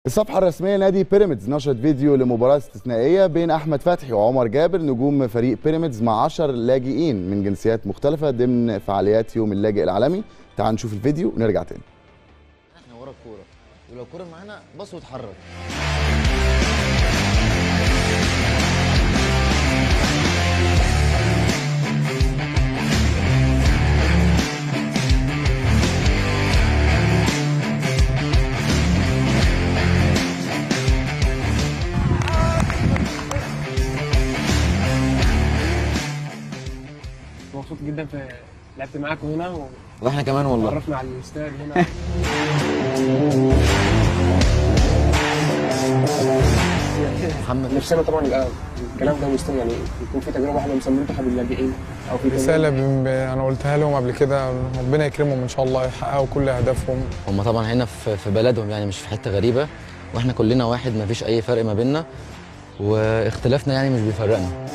الصفحة الرسمية لنادي بيراميدز نشرت فيديو لمباراة استثنائية بين أحمد فتحي وعمر جابر نجوم فريق بيراميدز مع 10 لاجئين من جنسيات مختلفة ضمن فعاليات يوم اللاجئ العالمي تعال نشوف الفيديو ونرجع تاني احنا ورا الكوره ولو الكوره معانا بص واتحرك مبسوط جدا في لعبت معاكم هنا واحنا كمان والله وعرفنا على الاستاد هنا محمد نفسنا طبعا يبقى الكلام ده مستمر يعني يكون في تجربه واحده مثلا منتخب اللاجئين او في رسالة ب- انا قلتها لهم قبل كده ربنا يكرمهم ان شاء الله يحققوا كل اهدافهم هم طبعا هنا في في بلدهم يعني مش في حته غريبه واحنا كلنا واحد ما فيش اي فرق ما بيننا واختلافنا يعني مش بيفرقنا